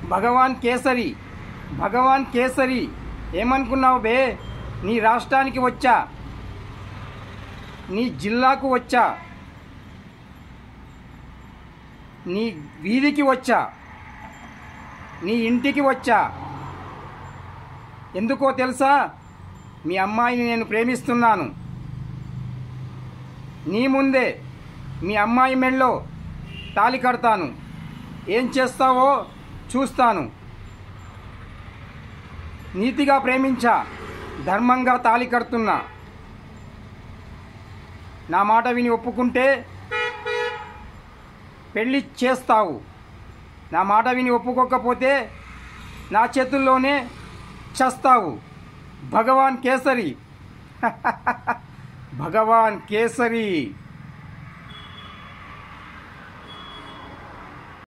భగవాన్ కేసరి భగవాన్ కేసరి ఏమనుకున్నావు బే నీ రాష్ట్రానికి వచ్చా నీ జిల్లాకు వచ్చా నీ వీధికి వచ్చా నీ ఇంటికి వచ్చా ఎందుకో తెలుసా మీ అమ్మాయిని నేను ప్రేమిస్తున్నాను నీ ముందే మీ అమ్మాయి మెళ్ళో తాలి కడతాను ఏం చేస్తావో చూస్తాను నీతిగా ప్రేమించా ధర్మంగా తాలి కడుతున్నా నా మాట విని ఒప్పుకుంటే పెళ్ళి చేస్తావు నా మాట విని ఒప్పుకోకపోతే నా చేతుల్లోనే చస్తావు భగవాన్ కేసరి భగవాన్ కేసరి